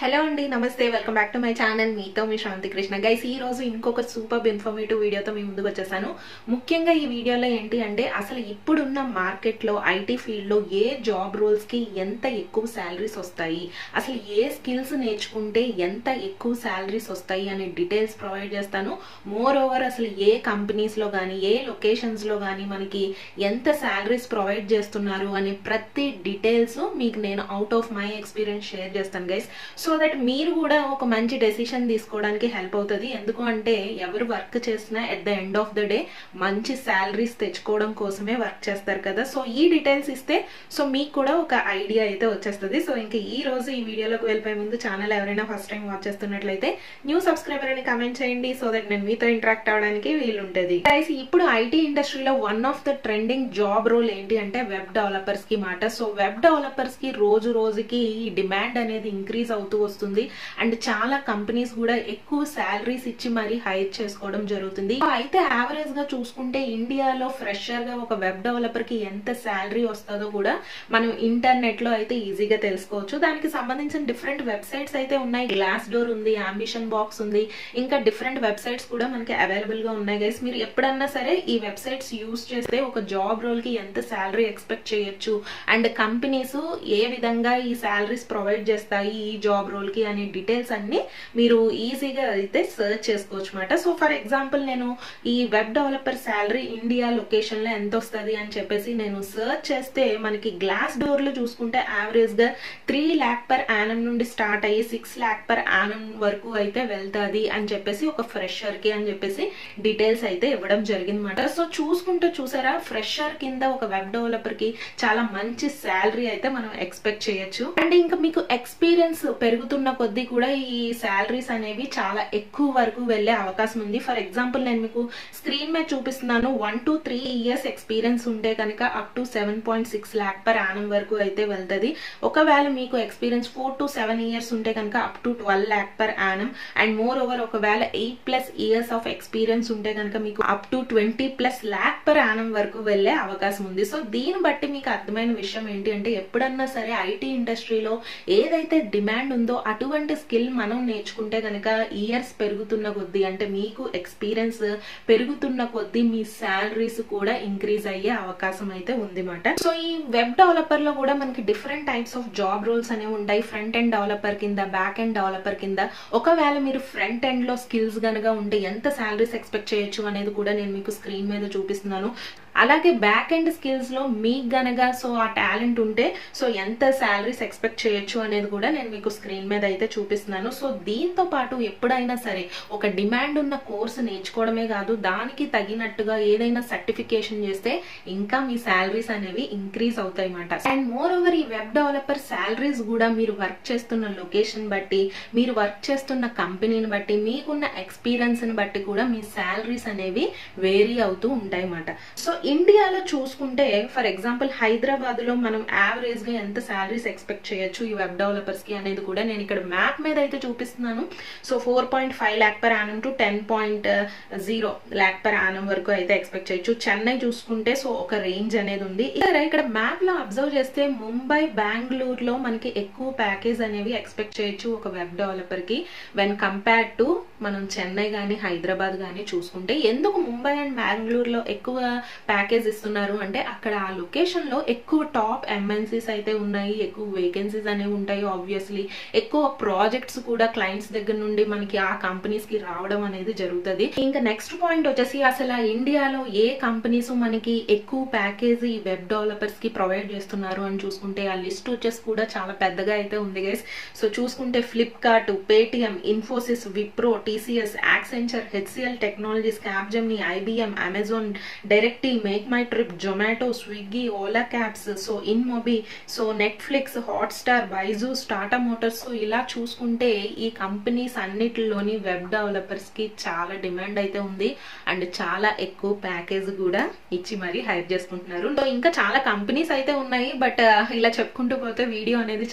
hello అండి నమస్తే welcome back to my channel మీతో మీ శాంతి కృష్ణ గైస్ ఈ రోజు ఇంకొక సూపర్ ఇన్ఫర్మేటివ్ వీడియోతో మీ ముందుకు వచ్చేసాను ముఖ్యంగా ఈ వీడియోలో ఏంటి అంటే అసలు ఇప్పుడున్న మార్కెట్లో ఐటీ ఫీల్డ్లో ఏ జాబ్ రోల్స్కి ఎంత ఎక్కువ శాలరీస్ వస్తాయి అసలు ఏ స్కిల్స్ నేర్చుకుంటే ఎంత ఎక్కువ శాలరీస్ వస్తాయి అనే డీటెయిల్స్ ప్రొవైడ్ చేస్తాను మోర్ ఓవర్ అసలు ఏ కంపెనీస్లో కానీ ఏ లొకేషన్స్లో కానీ మనకి ఎంత శాలరీస్ ప్రొవైడ్ చేస్తున్నారు అనే ప్రతి డీటెయిల్స్ మీకు నేను out of my experience share చేస్తాను గైస్ సో దట్ మీరు కూడా ఒక మంచి డెసిషన్ తీసుకోవడానికి హెల్ప్ అవుతుంది ఎందుకు అంటే ఎవరు వర్క్ చేసినా at the end of the day మంచి శాలరీస్ తెచ్చుకోవడం కోసమే వర్క్ చేస్తారు కదా సో ఈ డీటెయిల్స్ ఇస్తే సో మీకు కూడా ఒక ఐడియా అయితే వచ్చేస్తుంది సో ఇంకా ఈ రోజు ఈ వీడియోలోకి వెళ్ళిపోయే ముందు ఛానల్ ఎవరైనా ఫస్ట్ టైం వాచ్ చేస్తున్నట్లయితే న్యూ సబ్స్క్రైబర్ అని కమెంట్ చేయండి సో దట్ నేను మీతో ఇంటరాక్ట్ అవ్వడానికి వీలుంటుంది గైస్ ఇప్పుడు ఐటీ ఇండస్ట్రీలో one of the trending job role ఏంటి అంటే వెబ్ డెవలపర్స్ కి మాట సో వెబ్ డెవలపర్స్ కి రోజు రోజుకి డిమాండ్ అనేది ఇంక్రీజ్ అవుతూ వస్తుంది అండ్ చాలా కంపెనీస్ కూడా ఎక్కువ శాలరీస్ ఇచ్చి మరీ హైర్ చేసుకోవడం జరుగుతుంది అయితే యావరేజ్ గా చూసుకుంటే ఇండియాలో ఫ్రెషర్ గా ఒక వెబ్ డెవలపర్ కి ఎంత శాలరీ వస్తుందో కూడా మనం ఇంటర్నెట్ లో అయితే ఈజీగా తెలుసుకోవచ్చు దానికి సంబంధించిన డిఫరెంట్ వెబ్సైట్స్ అయితే ఉన్నాయి గ్లాస్ డోర్ ఉంది అంబిషన్ బాక్స్ ఉంది ఇంకా డిఫరెంట్ వెబ్సైట్స్ కూడా మనకి అవైలబుల్ గా ఉన్నాయి గైస్ మీరు ఎప్పుడన్నా సరే ఈ వెబ్సైట్స్ యూస్ చేస్తే ఒక జాబ్ రోల్ కి ఎంత శాలరీ ఎక్స్పెక్ట్ చేయొచ్చు అండ్ కంపెనీస్ ఏ విధంగా ఈ శాలరీస్ ప్రొవైడ్ చేస్తాయి ఈ జాబ్ రోల్ కి అనే డీటెయిల్స్ అన్ని మీరు ఈజీగా అయితే సర్చ్ చేసుకోవచ్చు అనమాట సో ఫర్ ఎగ్జాంపుల్ నేను ఈ web developer salary India location లో ఎంత వస్తుంది అని చెప్పేసి నేను సర్చ్ చేస్తే మనకి గ్లాస్ డోర్ లో చూసుకుంటే యావరేజ్ గా త్రీ ల్యాక్ పర్ యానం నుండి స్టార్ట్ అయ్యి సిక్స్ ల్యాక్ పర్ యానం వరకు అయితే వెళ్తుంది అని చెప్పేసి ఒక ఫ్రెషర్ కి అని చెప్పేసి డీటెయిల్స్ అయితే ఇవ్వడం జరిగిందన్నమాట సో చూసుకుంటే చూసారా ఫ్రెషర్ కింద ఒక వెబ్ డెవలపర్ కి చాలా మంచి శాలరీ అయితే మనం ఎక్స్పెక్ట్ చేయొచ్చు అండ్ ఇంకా మీకు ఎక్స్పీరియన్స్ పెరుగుతున్న కొద్దీ కూడా ఈ శాలరీస్ అనేవి చాలా ఎక్కువ వరకు వెళ్లే అవకాశం ఉంది ఫర్ ఎగ్జాంపుల్ నేను మీకు స్క్రీన్ మీద చూపిస్తున్నాను one two three years experience ఉంటే కనుక up to seven point six lakh per annum వరకు అయితే వెళ్తుంది ఒకవేళ మీకు experience four to seven years ఉంటే కనుక up to twelve lakh per annum and more over ఒకవేళ eight plus years of experience ఉంటే కనుక మీకు up to twenty plus lakh per annum వరకు వెళ్లే అవకాశం ఉంది సో దీన్ని బట్టి మీకు అర్థమైన విషయం ఏంటి అంటే ఎప్పుడన్నా సరే ఐటీ ఇండస్ట్రీలో ఏదైతే డిమాండ్ ఉందో అటువంటి స్కిల్ మనం నేర్చుకుంటే కనుక ఇయర్స్ పెరుగుతున్న కొద్దీ అంటే మీకు ఎక్స్పీరియన్స్ పెరుగుతున్న కొద్దీ మీ శాలరీస్ కూడా ఇంక్రీజ్ అయ్యే అవకాశం అయితే ఉంది మాట సో ఈ వెబ్ డెవలపర్ లో కూడా మనకి different types of job roles అనేవి ఉంటాయి ఫ్రంట్ ఎండ్ డెవలపర్ కింద బ్యాక్ ఎండ్ డెవలపర్ కింద ఒకవేళ మీరు ఫ్రంట్ ఎండ్ లో స్కిల్స్ గనక ఉంటే ఎంత శాలరీస్ ఎక్స్పెక్ట్ చేయొచ్చు అనేది కూడా నేను మీకు స్క్రీన్ మీద చూపిస్తున్నాను అలాగే బ్యాక్ ఎండ్ స్కిల్స్ లో మీకు గనక సో ఆ టాలెంట్ ఉంటే సో ఎంత శాలరీస్ ఎక్స్పెక్ట్ చేయొచ్చు అనేది కూడా నేను మీకు స్క్రీన్ మీద అయితే చూపిస్తున్నాను సో దీంతో పాటు ఎప్పుడైనా సరే ఒక డిమాండ్ ఉన్న కోర్సు నేర్చుకోవడమే కాదు దానికి తగినట్టుగా ఏదైనా సర్టిఫికేషన్ చేస్తే ఇంకా మీ శాలరీస్ అనేవి ఇంక్రీజ్ అవుతాయి అన్నమాట అండ్ మోర్ ఓవర్ ఈ వెబ్ డెవలపర్ శాలరీస్ కూడా మీరు వర్క్ చేస్తున్న లొకేషన్ బట్టి మీరు వర్క్ చేస్తున్న కంపెనీని బట్టి మీకున్న ఎక్స్పీరియన్స్ ని బట్టి కూడా మీ శాలరీస్ అనేవి వేరీ అవుతూ ఉంటాయి అన్నమాట సో ఇండియాలో చూసుకుంటే ఫర్ ఎగ్జాంపుల్ హైదరాబాద్ లో మనం యావరేజ్ గా ఎంత శాలరీస్ ఎక్స్పెక్ట్ చేయొచ్చు ఈ వెబ్ డెవలపర్స్ కి అనేది కూడా నేను ఇక్కడ మ్యాప్ మీద అయితే చూపిస్తున్నాను so four point five lakh per annum to ten point zero lakh per annum వరకు అయితే ఎక్స్పెక్ట్ చేయొచ్చు చెన్నై చూసుకుంటే సో ఒక రేంజ్ అనేది ఉంది ఇక్కడ ఇక్కడ మ్యాప్ లో అబ్జర్వ్ చేస్తే ముంబై బెంగళూరులో మనకి ఎక్కువ ప్యాకేజ్ అనేవి ఎక్స్పెక్ట్ చేయొచ్చు ఒక వెబ్ డెవలపర్ కి వెన్ కంపేర్ టు మనం చెన్నై కానీ హైదరాబాద్ కానీ చూసుకుంటే ఎందుకు ముంబై అండ్ బెంగళూరులో ఎక్కువ ప్యాకేజ్ ఇస్తున్నారు అంటే అక్కడ ఆ లొకేషన్ లో ఎక్కువ టాప్ ఎంఎన్సీస్ అయితే ఉన్నాయి ఎక్కువ వేకెన్సీస్ అనేవి ఉంటాయి ఆబ్వియస్లీ ఎక్కువ ప్రాజెక్ట్స్ కూడా క్లయింట్స్ దగ్గర నుండి మనకి ఆ కంపెనీస్ కి రావడం అనేది జరుగుతుంది ఇంకా నెక్స్ట్ పాయింట్ వచ్చేసి అసలు ఇండియాలో ఏ కంపెనీస్ మనకి ఎక్కువ ప్యాకేజ్ ఈ వెబ్ డెవలపర్స్ కి ప్రొవైడ్ చేస్తున్నారు అని చూసుకుంటే ఆ లిస్ట్ వచ్చేసి కూడా చాలా పెద్దగా అయితే ఉంది గైస్ సో చూసుకుంటే Flipkart Paytm Infosys Wipro TCS Accenture HCL technologies Capgemini IBM Amazon direct Make My Trip Zomato Swiggy Ola cabs so InMobi so Netflix Hotstar Byju's Tata Motors so ఇలా చూసుకుంటే ఈ కంపెనీస్ అన్నిటిలోని వెబ్ డెవలపర్స్ కి చాలా డిమాండ్ అయితే ఉంది అండ్ చాలా ఎక్కువ ప్యాకేజ్ కూడా ఇచ్చి మరీ హైర్ చేసుకుంటున్నారు సో ఇంకా చాలా కంపెనీస్ అయితే ఉన్నాయి బట్ ఇలా చెప్పుకుంటూ పోతే వీడియో అనేది చాలా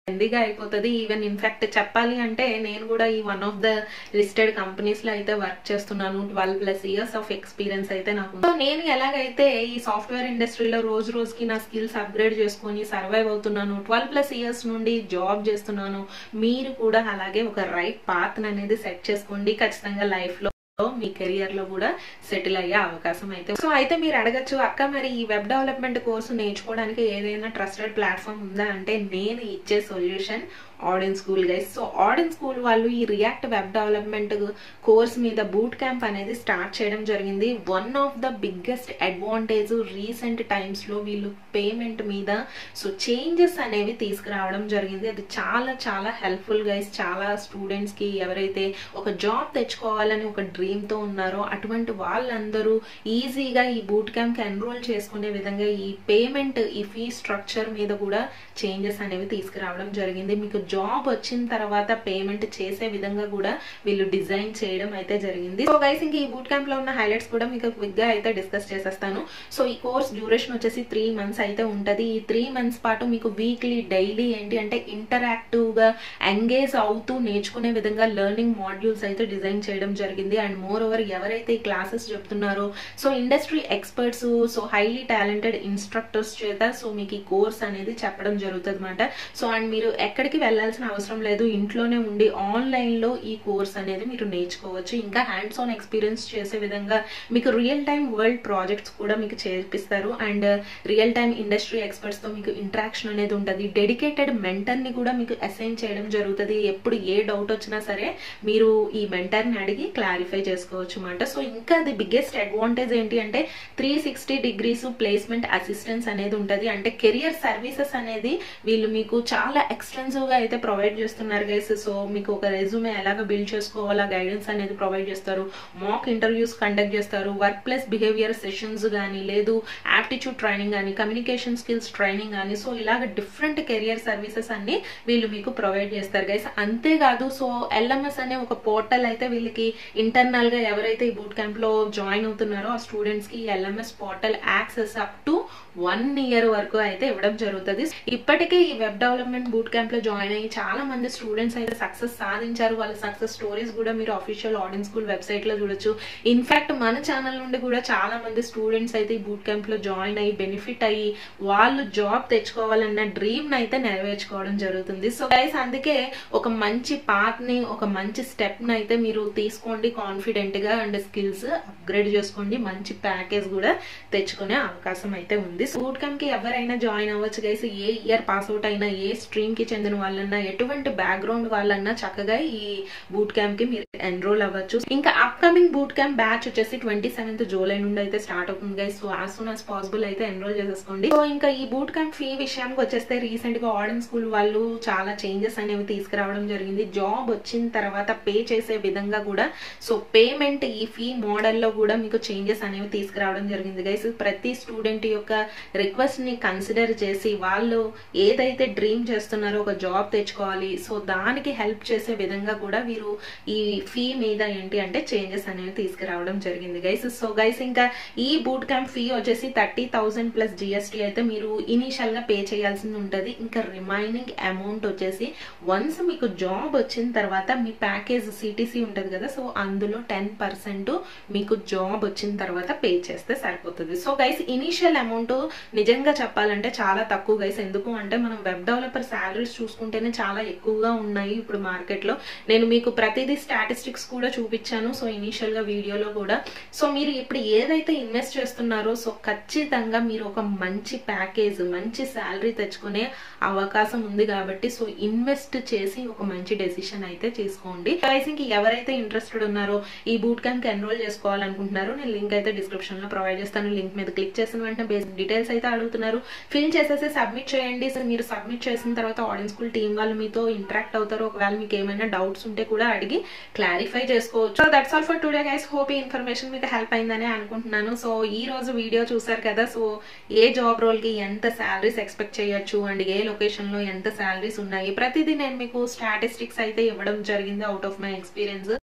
లెందీగా అయిపోతుంది ఈవెన్ ఇన్ఫాక్ట్ చెప్పాలి అంటే నేను కూడా ఈ one of the listed companies లో అయితే వర్క్ చేస్తున్నాను twelve plus years of experience అయితే నాకు సో నేను ఎలాగైతే ఈ సాఫ్ట్వేర్ ఇండస్ట్రీలో రోజు రోజుకి నా స్కిల్స్ అప్గ్రేడ్ చేసుకొని సర్వైవ్ అవుతున్నాను ట్వెల్వ్ ప్లస్ ఇయర్స్ నుండి జాబ్ చేస్తున్నాను మీరు కూడా అలాగే ఒక రైట్ పాత్ అనేది సెట్ చేసుకోండి ఖచ్చితంగా లైఫ్ లో మీ కెరియర్ లో కూడా సెటిల్ అయ్యే అవకాశం అయితే సో అయితే మీరు అడగచ్చు అక్క మరి ఈ వెబ్ డెవలప్మెంట్ కోర్సు నేర్చుకోవడానికి ఏదైనా ట్రస్టెడ్ ప్లాట్ఫామ్ ఉందా అంటే నేను ఇచ్చే solution Odin School guys so Odin School వాళ్ళు ఈ రియాక్ట్ వెబ్ డెవలప్మెంట్ కోర్స్ మీద బూట్ క్యాంప్ అనేది స్టార్ట్ చేయడం జరిగింది one of the biggest advantage recent times లో వీళ్ళు పేమెంట్ మీద సో చేంజెస్ అనేవి తీసుకురావడం జరిగింది అది చాలా చాలా హెల్ప్ఫుల్ గైస్ చాలా స్టూడెంట్స్ కి ఎవరైతే ఒక జాబ్ తెచ్చుకోవాలని ఒక డ్రీమ్ తో ఉన్నారో అటువంటి వాళ్ళందరూ ఈజీగా ఈ బూట్ క్యాంప్ కి ఎన్రోల్ చేసుకునే విధంగా ఈ పేమెంట్ ఈ ఫీ స్ట్రక్చర్ మీద కూడా చేంజెస్ అనేవి తీసుకురావడం జరిగింది మీకు జాబ్ వచ్చిన తర్వాత పేమెంట్ చేసే విధంగా కూడా వీళ్ళు డిజైన్ చేయడం అయితే జరిగింది సో గైస్ ఇంక ఈ బూట్ క్యాంప్ లో ఉన్న హైలైట్స్ కూడా మీకు క్విక్ గా అయితే డిస్కస్ చేసేస్తాను సో ఈ కోర్స్ డ్యూరేషన్ వచ్చేసి త్రీ మంత్స్ అయితే ఉంటది ఈ త్రీ మంత్స్ పాటు మీకు వీక్లీ డైలీ ఏంటి అంటే ఇంటరాక్టివ్ గా ఎంగేజ్ అవుతూ నేర్చుకునే విధంగా లెర్నింగ్ మాడ్యూల్స్ అయితే డిజైన్ చేయడం జరిగింది అండ్ మోర్ ఓవర్ ఎవరైతే ఈ క్లాసెస్ చెప్తున్నారో so industry experts so highly talented instructors చేత సో మీకు ఈ కోర్స్ అనేది చెప్పడం జరుగుతుంది అనమాట సో అండ్ మీరు ఎక్కడికి వెళ్ళాల్సిన అవసరం లేదు ఇంట్లోనే ఉండి ఆన్లైన్ లో ఈ కోర్స్ అనేది మీరు నేర్చుకోవచ్చు ఇంకా హ్యాండ్స్ ఆన్ ఎక్స్పీరియన్స్ చేసే విధంగా మీకు రియల్ టైం వరల్డ్ ప్రాజెక్ట్స్ కూడా మీకు చేపిస్తారు and real time industry experts తో మీకు ఇంటరాక్షన్ అనేది ఉంటుంది డెడికేటెడ్ మెంటర్ ని కూడా మీకు అసైన్ చేయడం జరుగుతుంది ఎప్పుడు ఏ డౌట్ వచ్చినా సరే మీరు ఈ మెంటర్ ని అడిగి క్లారిఫై చేసుకోవచ్చు అనమాట సో ఇంకా ది బిగ్గెస్ట్ అడ్వాంటేజ్ ఏంటి అంటే three sixty degrees placement assistance అనేది ఉంటుంది అంటే కెరియర్ సర్వీసెస్ అనేది వీళ్ళు మీకు చాలా ఎక్స్టెన్సివ్ గా అయితే ప్రొవైడ్ చేస్తున్నారు గైస్ సో మీకు ఒక రెజ్యూమే ఎలాగ బిల్డ్ చేసుకోవాలా గైడెన్స్ అనేది ప్రొవైడ్ చేస్తారు మాక్ ఇంటర్వ్యూస్ కండక్ట్ చేస్తారు వర్క్ ప్లేస్ బిహేవియర్ సెషన్స్ కానీ లేదు యాప్టిట్యూడ్ ట్రైనింగ్ కానీ కమ్యూనికేషన్ స్కిల్స్ ట్రైనింగ్ కానీ సో ఇలాగ డిఫరెంట్ కెరియర్ సర్వీసెస్ అన్ని వీళ్ళు మీకు ప్రొవైడ్ చేస్తారు గైస్ అంతేకాదు సో ఎల్ఎంఎస్ అనే ఒక పోర్టల్ అయితే వీళ్ళకి ఇంటర్నల్ గా ఎవరైతే ఈ బూట్ క్యాంప్ లో జాయిన్ అవుతున్నారో ఆ స్టూడెంట్స్ కి LMS portal access up to one year వరకు అయితే ఇవ్వడం జరుగుతుంది ఇప్పటికే ఈ వెబ్ డెవలప్మెంట్ బూట్ క్యాంప్ లో జాయిన్ అయ్యి చాలా మంది స్టూడెంట్స్ అయితే సక్సెస్ సాధించారు వాళ్ళ సక్సెస్ స్టోరీస్ కూడా మీరు అఫీషియల్ ఆడియన్స్ స్కూల్ వెబ్సైట్ లో చూడొచ్చు ఇన్ఫాక్ట్ మన ఛానల్ నుండి కూడా చాలా మంది స్టూడెంట్స్ అయితే ఈ బూట్ క్యాంప్ లో జాయిన్ అయ్యి బెనిఫిట్ అయ్యి వాళ్ళు జాబ్ తెచ్చుకోవాలన్న డ్రీమ్ ని అయితే నెరవేర్చుకోవడం జరుగుతుంది సో గైస్ అందుకే ఒక మంచి పాత్ ని ఒక మంచి స్టెప్ ని అయితే మీరు తీసుకోండి కాన్ఫిడెంట్ గా అండ్ స్కిల్స్ అప్గ్రేడ్ చేసుకోండి మంచి ప్యాకేజ్ కూడా తెచ్చుకునే అవకాశం అయితే ఉంది బూట్ క్యాంప్ కి ఎవరైనా జాయిన్ అవ్వచ్చు గైస్ ఏ ఇయర్ పాస్ అవుట్ అయినా ఏ స్ట్రీమ్ కి చెందిన వాళ్ళన్నా ఎటువంటి బ్యాక్గ్రౌండ్ వాళ్ళన్నా చక్కగా ఈ బూట్ క్యాంప్ కి మీరు ఎన్రోల్ అవ్వచ్చు ఇంకా అప్కమింగ్ బూట్ క్యాంప్ బ్యాచ్ వచ్చేసి ట్వంటీ సెవెంత్ జూలై నుండి అయితే స్టార్ట్ అవుతుంది guys so as soon as possible అయితే ఎన్రోల్ చేసేసుకోండి సో ఇంకా ఈ బూట్ క్యాంప్ ఫీ విషయానికి వచ్చేస్తే రీసెంట్ గా ఆడన్ స్కూల్ వాళ్ళు చాలా చేంజెస్ అనేవి తీసుకురావడం జరిగింది జాబ్ వచ్చిన తర్వాత పే చేసే విధంగా కూడా సో పేమెంట్ ఈ ఫీ మోడల్లో కూడా మీకు చేంజెస్ అనేవి తీసుకురావడం జరిగింది గైస్ ప్రతి స్టూడెంట్ యొక్క రిక్వెస్ట్ ని కన్సిడర్ చేసి వాళ్ళు ఏదైతే డ్రీమ్ చేస్తున్నారో ఒక జాబ్ తెచ్చుకోవాలి సో దానికి హెల్ప్ చేసే విధంగా కూడా వీరు ఈ ఫీ మీద ఏంటి అంటే చేంజెస్ అనేవి తీసుకురావడం జరిగింది గైస్ సో గైస్ ఇంకా ఈ బూట్ క్యాంప్ ఫీ వచ్చేసి థర్టీ థౌసండ్ ప్లస్ జిఎస్టీ అయితే మీరు ఇనీషియల్ గా పే చేయాల్సి ఉంటుంది ఇంకా రిమైనింగ్ అమౌంట్ వచ్చేసి వన్స్ మీకు జాబ్ వచ్చిన తర్వాత మీ ప్యాకేజ్ సిటీసీ ఉంటుంది కదా సో అందులో టెన్ పర్సెంట్ మీకు జాబ్ వచ్చిన తర్వాత పే చేస్తే సరిపోతుంది సో గైస్ ఇనీషియల్ అమౌంట్ నిజంగా చెప్పాలంటే చాలా తక్కువ గైస్ ఎందుకు అంటే మనం వెబ్ డెవలపర్ శాలరీస్ చూసుకుంటేనే చాలా ఎక్కువగా ఉన్నాయి ఇప్పుడు మార్కెట్ లో నేను మీకు ప్రతిదీ స్టాటిస్టిక్స్ కూడా చూపించాను సో ఇనీషియల్ గా వీడియోలో కూడా సో మీరు ఇప్పుడు ఏదైతే ఇన్వెస్ట్ చేస్తున్నారో సో ఖచ్చితంగా మీరు ఒక మంచి ప్యాకేజ్ మంచి శాలరీ తెచ్చుకునే అవకాశం ఉంది కాబట్టి సో ఇన్వెస్ట్ చేసి ఒక మంచి డెసిషన్ అయితే తీసుకోండి గైస్ ఇంక ఎవరైతే ఇంట్రెస్టెడ్ ఉన్నారో ఈ బూట్ క్యాంప్ ఎన్రోల్ చేసుకోవాలనుకుంటున్నారో నేను లింక్ అయితే డిస్క్రిప్షన్ లో ప్రొవైడ్ చేస్తాను లింక్ మీద క్లిక్ చేసిన వెంటనే బేసిక్ డీటెయిల్స్ అయితే అడుగుతున్నారు ఫిల్ చేసేసి సబ్మిట్ చేయండి సో మీరు సబ్మిట్ చేసిన తర్వాత ఆడియన్స్ స్కూల్ టీం వాళ్ళు మీతో ఇంటరాక్ట్ అవుతారు ఒకవేళ మీకు ఏమైనా డౌట్స్ ఉంటే కూడా అడిగి క్లారిఫై చేసుకోవచ్చు so that's all for today guys hope ఈ ఇన్ఫర్మేషన్ మీకు హెల్ప్ అయిందని అనుకుంటున్నాను సో ఈ రోజు వీడియో చూసారు కదా సో ఏ జాబ్ రోల్ కి ఎంత శాలరీస్ ఎక్స్పెక్ట్ చేయొచ్చు అండ్ ఏ లొకేషన్ లో ఎంత శాలరీస్ ఉన్నాయి ప్రతిదీ నేను మీకు స్టాటిస్టిక్స్ అయితే ఇవ్వడం జరిగింది అవుట్ ఆఫ్ మై ఎక్స్పీరియన్స్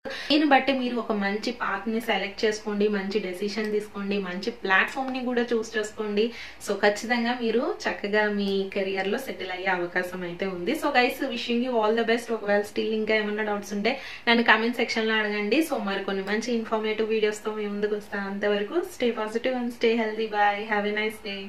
దీన్ని బట్టి మీరు ఒక మంచి పాత్ ని సెలెక్ట్ చేసుకోండి మంచి డెసిషన్ తీసుకోండి మంచి ప్లాట్ఫామ్ ని కూడా చూస్ చేసుకోండి సో ఖచ్చితంగా మీరు చక్కగా మీ కెరియర్ లో సెటిల్ అయ్యే అవకాశం అయితే ఉంది so guys wishing you all the best ఒకవేళ స్టిల్ ఇంకా ఏమైనా డౌట్స్ ఉంటే నన్ను కామెంట్ సెక్షన్ లో అడగండి సో మరి కొన్ని మంచి ఇన్ఫర్మేటివ్ వీడియోస్ తో మీ ముందుకు వస్తాను అంతవరకు stay positive and stay healthy bye have a nice day